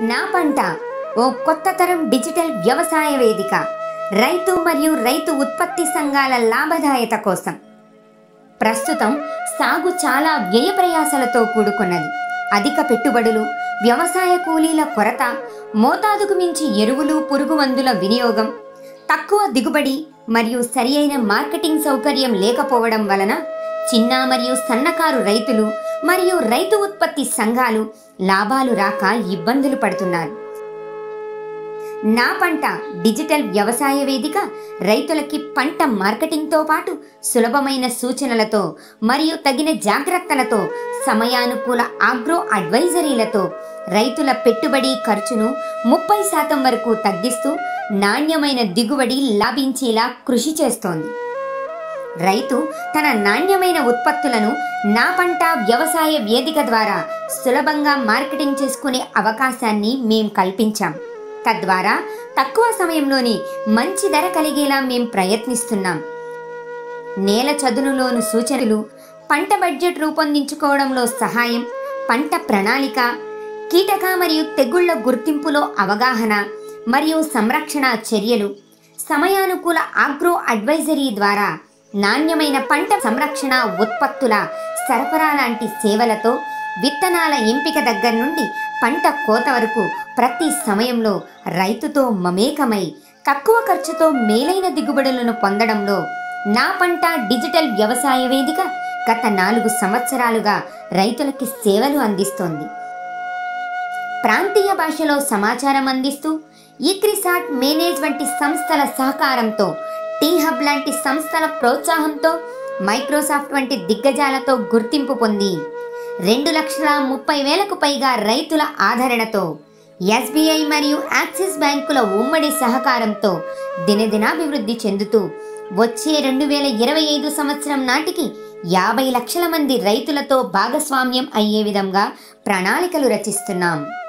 నా పంట ఓ కొత్త తరం డిజిటల్ వ్యవసాయ వేదిక రైతు మరియు రైతు ఉత్పత్తి సంఘాల లాభదాయత కోసం ప్రస్తుతం సాగు చాలా వ్యయ ప్రయాసలతో కూడుకున్నది అధిక పెట్టుబడులు వ్యవసాయ కూలీల కొరత మోతాదుకు మించి ఎరువులు పురుగు మందుల వినియోగం తక్కువ దిగుబడి మరియు సరియైన మార్కెటింగ్ సౌకర్యం లేకపోవడం వలన చిన్న మరియు సన్నకారు రైతులు మరియు రైతు ఉత్పత్తి సంఘాలు లాభాలు రాక ఇబ్బందులు పడుతున్నారు నా పంట డిజిటల్ వ్యవసాయ వేదిక రైతులకి పంట మార్కెటింగ్తో పాటు సులభమైన సూచనలతో మరియు తగిన జాగ్రత్తలతో సమయానుకూల ఆగ్రో అడ్వైజరీలతో రైతుల పెట్టుబడి ఖర్చును ముప్పై శాతం వరకు తగ్గిస్తూ నాణ్యమైన దిగుబడి లాభించేలా కృషి చేస్తోంది రైతు తన నాణ్యమైన ఉత్పత్తులను నా పంట వ్యవసాయ వేదిక ద్వారా సులభంగా మార్కెటింగ్ చేసుకునే అవకాశాన్ని మేం కల్పించాం తద్వారా తక్కువ సమయంలోనే మంచి ధర కలిగేలా మేం ప్రయత్నిస్తున్నాం నేల చదునులోను సూచనలు పంట బడ్జెట్ రూపొందించుకోవడంలో సహాయం పంట ప్రణాళిక కీటక మరియు తెగుళ్ల గుర్తింపులో అవగాహన మరియు సంరక్షణ చర్యలు సమయానుకూల ఆగ్రో అడ్వైజరీ ద్వారా నాణ్యమైన పంట సంరక్షణ ఉత్పత్తుల సరఫరా లాంటి సేవలతో విత్తనాల ఎంపిక దగ్గర నుండి పంట కోత వరకు ప్రతి సమయంలో రైతుతో మమేకమై తక్కువ ఖర్చుతో మేలైన దిగుబడులను పొందడంలో నా పంట డిజిటల్ వ్యవసాయ వేదిక గత నాలుగు సంవత్సరాలుగా రైతులకి సేవలు అందిస్తోంది ప్రాంతీయ భాషలో సమాచారం అందిస్తూ ఈక్రిసాట్ మేనేజ్ వంటి సంస్థల సహకారంతో టీ హబ్ లాంటి సంస్థల ప్రోత్సాహంతో మైక్రోసాఫ్ట్ వంటి దిగ్గజాలతో గుర్తింపు పొంది రెండు లక్షల ముప్పై వేలకు పైగా రైతుల ఆదరణతో ఎస్బీఐ మరియు యాక్సిస్ బ్యాంకుల ఉమ్మడి సహకారంతో దినదినాభివృద్ధి చెందుతూ వచ్చే రెండు వేల ఇరవై ఐదు సంవత్సరం నాటికి యాభై లక్షల మంది రైతులతో భాగస్వామ్యం అయ్యే విధంగా ప్రణాళికలు రచిస్తున్నాం